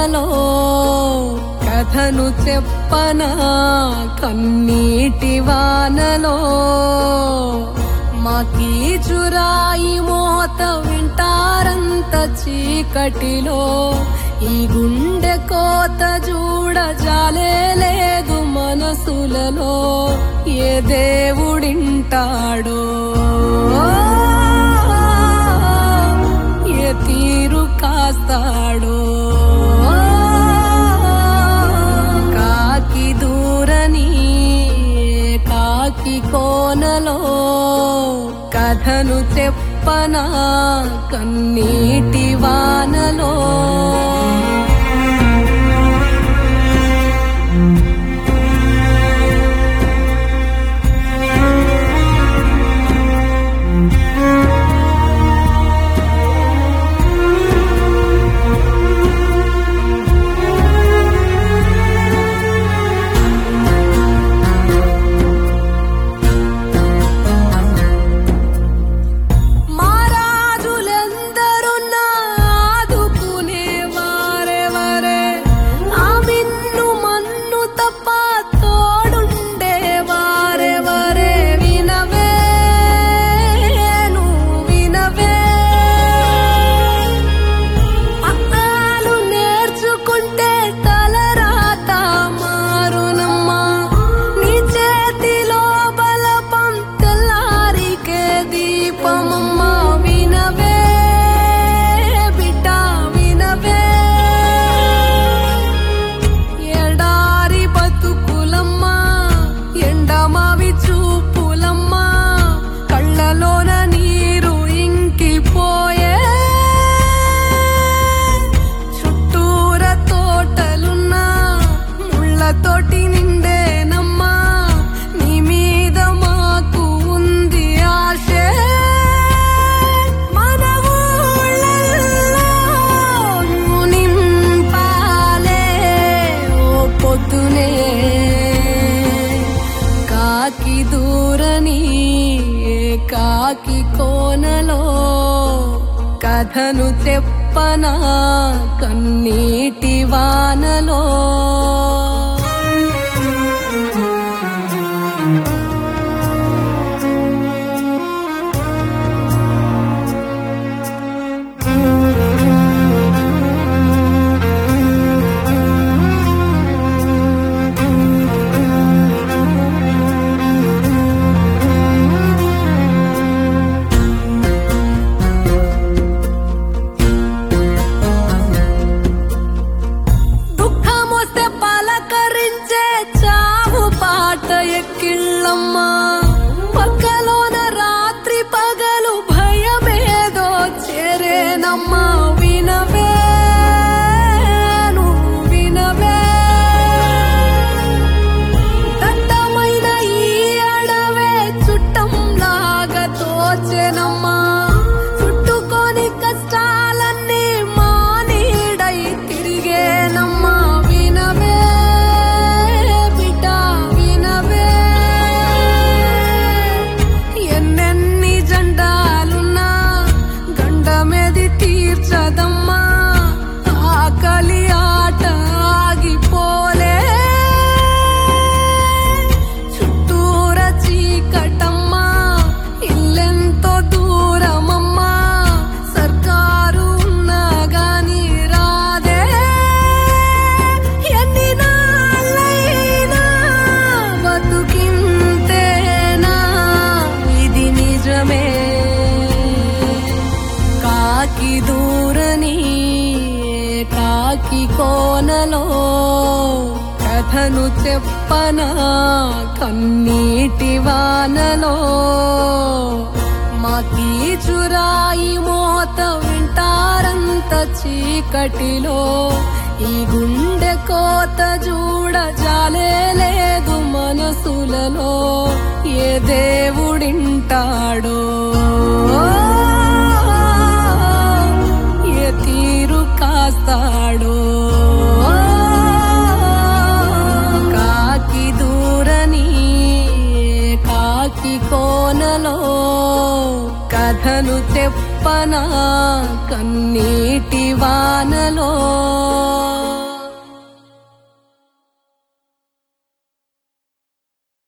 వానలో కథను చెప్పనా కన్నీటి వానలో మాకీ చురాయి మోత వింటారంత చీకటిలో ఈ గుండె కోత చూడ జాలే లేదు మనసులలో ఏ దేవుడింటాడో ఏ తీరు కాస్తాడో కాకి దూరని కాకి కోనలో కథను చెప్పనా కన్నీటి వానలో మారాజులెందరున్నా ఆదుకునే వారెవరే ఆ మిన్ను మన్ను తప్ప తోడుండే వారెవరే వినవే నువ్వు వినవే అక్కాలు నేర్చుకుంటే తలరాత మారునమ్మా నీ చేతిలో బలపం తెల్లారికే దీపమమ్మా వినవే బిడ్డ వినవే ఎడారి బతుకులమ్మా ఎండమావి చూపులమ్మా కళ్ళలోన నీరు ఇంకిపోయే చుట్టూర తోటలున్నా ముళ్ళతోటి నిండేనమ్మా నీ మీద మాకు ఉంది ఆశే మన ఊళ్ళల్లో నువ్వు నింపాలే ఓ పొద్దునే కాకి దూరని కాకి కోనలో కథను చెప్పనా కన్నీటి వానలో దుఃఖమొస్తే పలకరించే చావు పాట ఎక్కిళ్ళమ్మా పక్కలోన రాత్రి పగలు భయమేదో చేరేనమ్మా వినవే నువ్వు వినవే దట్టమైన ఈ అడవే చుట్టంలాగా తోచెనమ్మా చుట్టుకొని కష్టాలన్నీ మా నీడై తిరిగేనమ్మా వినవే బిడ్డ వినవే ఎన్నెన్ని జెండాలున్నా గండమేది తీర్చదమ్మా ఆకలి ఆట ఆగిపోలే చుట్టూర చీకటమ్మా ఇల్లెంతో దూరమమ్మా సర్కారు ఉన్నా గాని రాదే ఎన్ని నాళ్ళైనా బతుకింతేనా ఇది నిజమే కాకి దూరని కాకి కోనలో కథను చెప్పనా కన్నీటి వానలో మాకీ చురాయి మోత వింటారంత చీకటిలో ఈ గుండె కోత చూడ జాలే లేదు మనసులలో ఏ దేవుడింటాడో ఏ తీరు కాస్తాడో కాకి దూరని కాకి కోనలో కథను చెప్పనా కన్నీటి వానలో